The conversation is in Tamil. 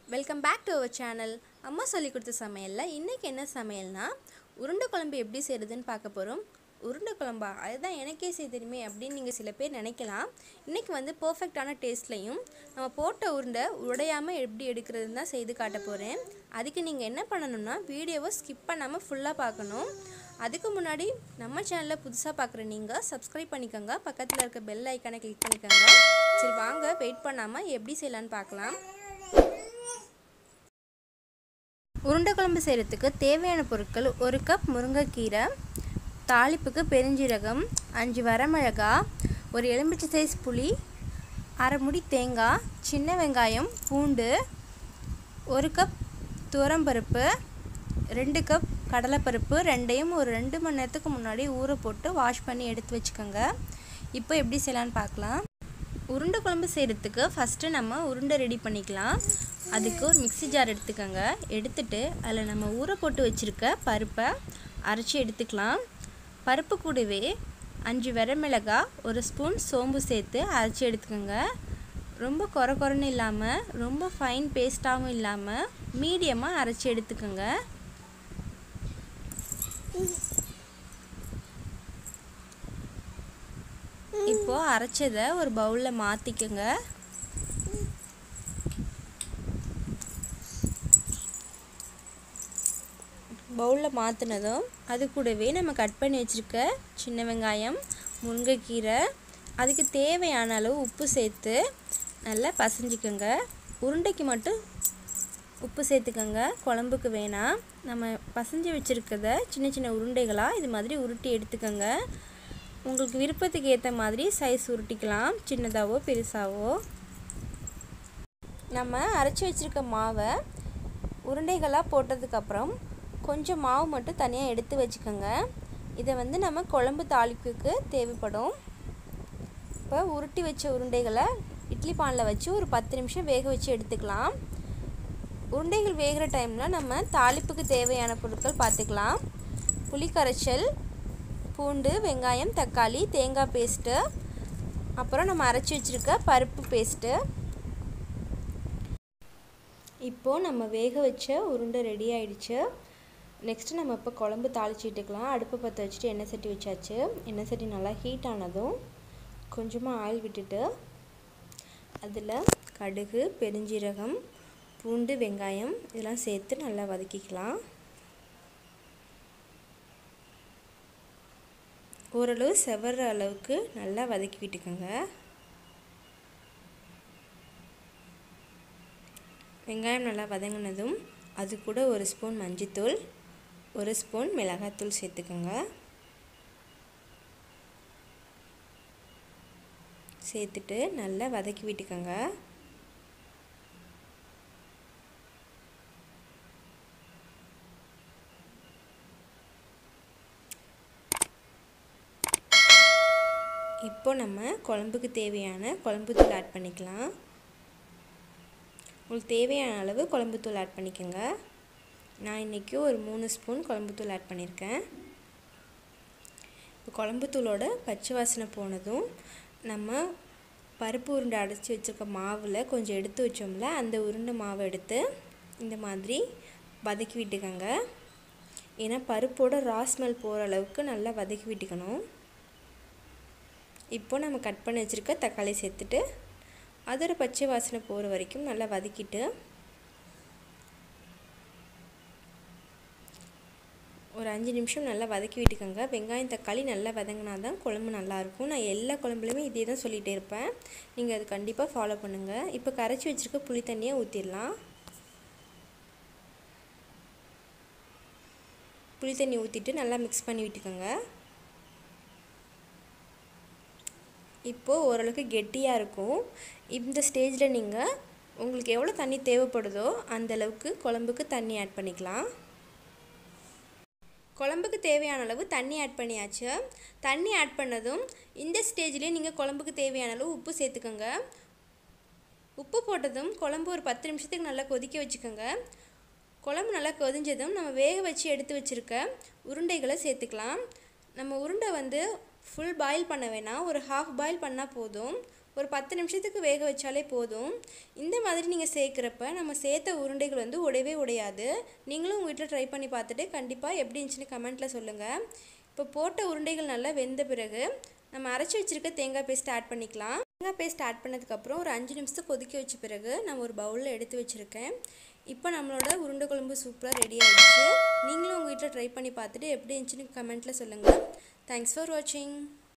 welcome back to our channel அம்மா சொல்லி கொடுத்த சமையலில் இன்றைக்கி என்ன சமையல்னா உருண்டை குழம்பு எப்படி செய்கிறதுன்னு பார்க்க போகிறோம் உருண்டை குழம்பா அதுதான் எனக்கே செய்ய தெரியுமே அப்படின்னு நீங்கள் சில பேர் நினைக்கலாம் இன்றைக்கி வந்து பர்ஃபெக்டான டேஸ்ட்லையும் நம்ம போட்ட உருண்டை உடையாமல் எப்படி எடுக்கிறதுன்னு தான் செய்து காட்ட போகிறேன் அதுக்கு நீங்கள் என்ன பண்ணணும்னா வீடியோவை ஸ்கிப் பண்ணாமல் ஃபுல்லாக பார்க்கணும் அதுக்கு முன்னாடி நம்ம சேனலில் புதுசாக பார்க்குற நீங்கள் சப்ஸ்கிரைப் பண்ணிக்கோங்க பக்கத்தில் இருக்க பெல் ஐக்கானை கிளிக் பண்ணிக்கோங்க சரி வாங்க வெயிட் பண்ணாமல் எப்படி செய்யலான்னு பார்க்கலாம் உருண்டை குழம்பு செய்கிறதுக்கு தேவையான பொருட்கள் ஒரு கப் முருங்கைக்கீரை தாளிப்புக்கு பெருஞ்சீரகம் அஞ்சு வரமிளகா ஒரு எலுமிச்சை சைஸ் புளி அரை முடி தேங்காய் சின்ன வெங்காயம் பூண்டு ஒரு கப் துவரம்பருப்பு ரெண்டு கப் கடலைப்பருப்பு ரெண்டையும் ஒரு ரெண்டு மணி நேரத்துக்கு முன்னாடி ஊற போட்டு வாஷ் பண்ணி எடுத்து வச்சுக்கோங்க இப்போ எப்படி செய்யலான்னு பார்க்கலாம் உருண்டை குழம்பு செய்கிறதுக்கு ஃபஸ்ட்டு நம்ம உருண்டை ரெடி பண்ணிக்கலாம் அதுக்கு ஒரு மிக்சி ஜார் எடுத்துக்கோங்க எடுத்துட்டு அதில் நம்ம ஊற போட்டு வச்சுருக்க பருப்பை அரைச்சி எடுத்துக்கலாம் பருப்பு கூடவே அஞ்சு வரமிளகா ஒரு ஸ்பூன் சோம்பு சேர்த்து அரைச்சி எடுத்துக்கோங்க ரொம்ப குறை குறைன்னு இல்லாமல் ரொம்ப ஃபைன் பேஸ்ட்டாகவும் இல்லாமல் மீடியமாக அரைச்சி எடுத்துக்கோங்க இப்போது அரைச்சதை ஒரு பவுலில் மாற்றிக்கோங்க பவுலில் மாற்றினதும் அது கூடவே நம்ம கட் பண்ணி வச்சுருக்க சின்ன வெங்காயம் முருங்கைக்கீரை அதுக்கு தேவையான அளவு உப்பு சேர்த்து நல்லா பசைஞ்சிக்கோங்க உருண்டைக்கு மட்டும் உப்பு சேர்த்துக்கோங்க குழம்புக்கு வேணாம் நம்ம பசைஞ்சு வச்சுருக்கத சின்ன சின்ன உருண்டைகளாக இது மாதிரி உருட்டி எடுத்துக்கோங்க உங்களுக்கு விருப்பத்துக்கு ஏற்ற மாதிரி சைஸ் உருட்டிக்கலாம் சின்னதாகவோ பெருசாகவோ நம்ம அரைச்சி வச்சுருக்க மாவை உருண்டைகளாக போட்டதுக்கப்புறம் கொஞ்சம் மாவு மட்டும் தனியாக எடுத்து வச்சுக்கோங்க இதை வந்து நம்ம குழம்பு தாளிப்புக்கு தேவைப்படும் இப்போ உருட்டி வச்ச உருண்டைகளை இட்லி பானில் வச்சு ஒரு பத்து நிமிஷம் வேக வச்சு எடுத்துக்கலாம் உருண்டைகள் வேகிற டைமில் நம்ம தாளிப்புக்கு தேவையான பொருட்கள் பார்த்துக்கலாம் புளி கரைச்சல் பூண்டு வெங்காயம் தக்காளி தேங்காய் பேஸ்ட்டு அப்புறம் நம்ம அரைச்சி வச்சுருக்க பருப்பு பேஸ்ட்டு இப்போது நம்ம வேக வச்ச உருண்டை ரெடி ஆயிடுச்சு நெக்ஸ்ட்டு நம்ம இப்போ குழம்பு தாளிச்சிட்டுக்கலாம் அடுப்பை பற்ற வச்சுட்டு எண்ணெய் சட்டி வச்சாச்சு எண்ணெய் சட்டி நல்லா ஹீட் ஆனதும் கொஞ்சமாக ஆயில் விட்டுட்டு அதில் கடுகு பெருஞ்சீரகம் பூண்டு வெங்காயம் இதெல்லாம் சேர்த்து நல்லா வதக்கிக்கலாம் ஓரளவு செவற அளவுக்கு நல்லா வதக்கி விட்டுக்கோங்க வெங்காயம் நல்லா வதங்கினதும் அது கூட ஒரு ஸ்பூன் மஞ்சத்தூள் ஒரு ஸ்பூன் மிளகாத்தூள் சேர்த்துக்கோங்க சேர்த்துட்டு நல்லா வதக்கி விட்டுக்கோங்க இப்போ நம்ம குழம்புக்கு தேவையான குழம்புத்தூள் ஆட் பண்ணிக்கலாம் உங்களுக்கு தேவையான அளவு குழம்புத்தூள் ஆட் பண்ணிக்கோங்க நான் இன்றைக்கி ஒரு மூணு ஸ்பூன் குழம்புத்தூள் ஆட் பண்ணியிருக்கேன் இப்போ குழம்புத்தூளோட பச்சை வாசனை போனதும் நம்ம பருப்பு உருண்டை அடைச்சி வச்சுருக்க மாவில் கொஞ்சம் எடுத்து வச்சோம்ல அந்த உருண்டை மாவை எடுத்து இந்த மாதிரி வதக்கி விட்டுக்கோங்க ஏன்னா பருப்போட ரா ஸ்மெல் போகிற அளவுக்கு நல்லா வதக்கி விட்டுக்கணும் இப்போ நம்ம கட் பண்ணி வச்சுருக்க தக்காளி சேர்த்துட்டு அதோட பச்சை வாசனை போகிற வரைக்கும் நல்லா வதக்கிட்டு ஒரு அஞ்சு நிமிஷம் நல்லா வதக்கி விட்டுக்கோங்க வெங்காயம் தக்காளி நல்லா வதங்கினா தான் குழம்பு நல்லாயிருக்கும் நான் எல்லா குழம்புலையுமே இதே தான் சொல்லிகிட்டே இருப்பேன் நீங்கள் அது கண்டிப்பாக ஃபாலோ பண்ணுங்கள் இப்போ கரைச்சி வச்சுருக்க புளி தண்ணியை ஊற்றிடலாம் புளி தண்ணி ஊற்றிட்டு நல்லா மிக்ஸ் பண்ணி விட்டுக்கோங்க இப்போது ஓரளவுக்கு கெட்டியாக இருக்கும் இந்த ஸ்டேஜில் நீங்கள் உங்களுக்கு எவ்வளோ தண்ணி தேவைப்படுதோ அந்தளவுக்கு குழம்புக்கு தண்ணி ஆட் பண்ணிக்கலாம் குழம்புக்கு தேவையான அளவு தண்ணி ஆட் பண்ணியாச்சு தண்ணி ஆட் பண்ணதும் இந்த ஸ்டேஜ்லேயே நீங்கள் குழம்புக்கு தேவையான அளவு உப்பு சேர்த்துக்கோங்க உப்பு போட்டதும் குழம்பு ஒரு பத்து நிமிஷத்துக்கு நல்லா கொதிக்க வச்சுக்கோங்க குழம்பு நல்லா கொதிஞ்சதும் நம்ம வேக வச்சு எடுத்து வச்சுருக்க உருண்டைகளை சேர்த்துக்கலாம் நம்ம உருண்டை வந்து ஃபுல் பாயில் பண்ண வேணாம் ஒரு ஹாஃப் பாயில் பண்ணால் போதும் ஒரு பத்து நிமிஷத்துக்கு வேக வச்சாலே போதும் இந்த மாதிரி நீங்கள் சேர்க்குறப்ப நம்ம சேர்த்த உருண்டைகள் வந்து உடையவே உடையாது நீங்களும் உங்கள் வீட்டில் ட்ரை பண்ணி பார்த்துட்டு கண்டிப்பாக எப்படி இருந்துச்சுன்னு கமெண்ட்டில் சொல்லுங்கள் இப்போ போட்ட உருண்டைகள் நல்லா வெந்த பிறகு நம்ம அரைச்சி வச்சுருக்க தேங்காய் பேஸ்ட் ஆட் பண்ணிக்கலாம் தேங்காய் பேஸ்ட் ஆட் பண்ணதுக்கப்புறம் ஒரு அஞ்சு நிமிஷத்துக்கு கொதிக்க வச்ச பிறகு நான் ஒரு பவுலில் எடுத்து வச்சுருக்கேன் இப்போ நம்மளோட உருண்டை குழம்பு சூப்பராக ரெடி ஆகிடுச்சு நீங்களும் உங்கள் வீட்டில் ட்ரை பண்ணி பார்த்துட்டு எப்படி இருந்துச்சுன்னு கமெண்ட்டில் சொல்லுங்கள் தேங்க்ஸ் ஃபார் வாட்சிங்